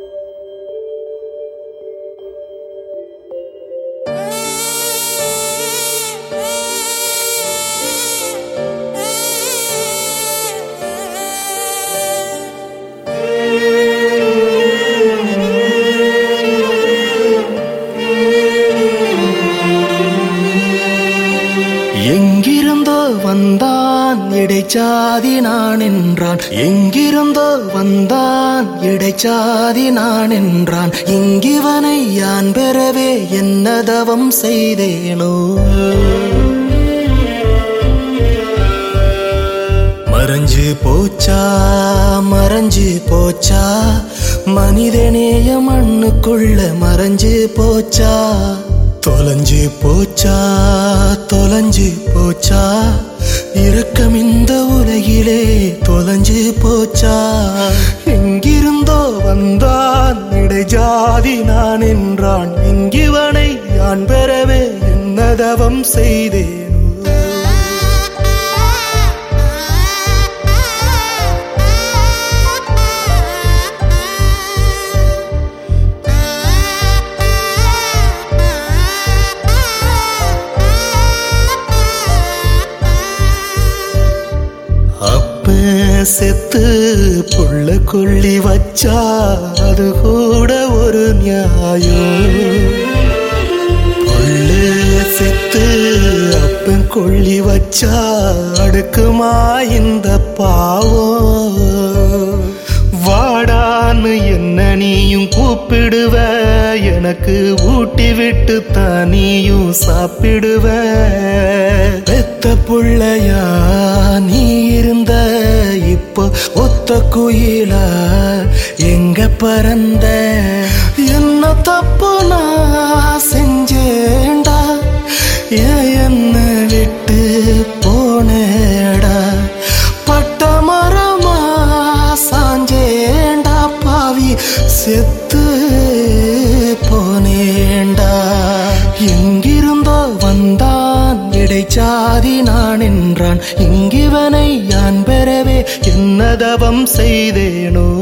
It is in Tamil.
எங்கிருந்தோ வந்தான் இடைச்சாதி நான் என்றான் எங்கிருந்தோ வந்தான் இடைச்சாதி நான் என்றான் இங்கிவனை யான் பெறவே என்ன தவம் செய்தேனோ மறைஞ்சு போச்சா மறைஞ்சு போச்சா மனிதநேய மண்ணுக்குள்ள மறைஞ்சு போச்சா தொலைஞ்சு போச்சா தொலைஞ்சு போச்சா இரக்கம் இந்த உலகிலே தொலைஞ்சு போச்சா எங்கிருந்தோ வந்தான் இடைஜாதி நான் என்றான் இங்கிவனை யான் பெறவே என்ன தவம் செய்தேனோ அப்ப செத்து புள்ள கொள்ளி வச்சா அது கூட ஒரு நியாயம் புள்ள செத்து அப்பன் கொள்ளி வச்சா அடுக்குமா இந்த பாவம் வாடான்னு என்ன நீயும் கூப்பிடுவ எனக்கு ஊட்டி விட்டு தனியும் சாப்பிடுவ பெத்த புள்ளையா நீ இருந்த இப்போ ஒத்த குயில எங்க பறந்த என்ன தப்பு நான் செஞ்சேன்டா ஏன் என்ன விட்டு போனேடா பட்ட மரமா சாஞ்சேண்டா பாவி செத்து போனேண்டா எங்கிருந்தோ வந்தான் இடைச்சாதி நான் என்றான் இங்கிவனை யான் பெறவே என்ன தவம் செய்தேனோ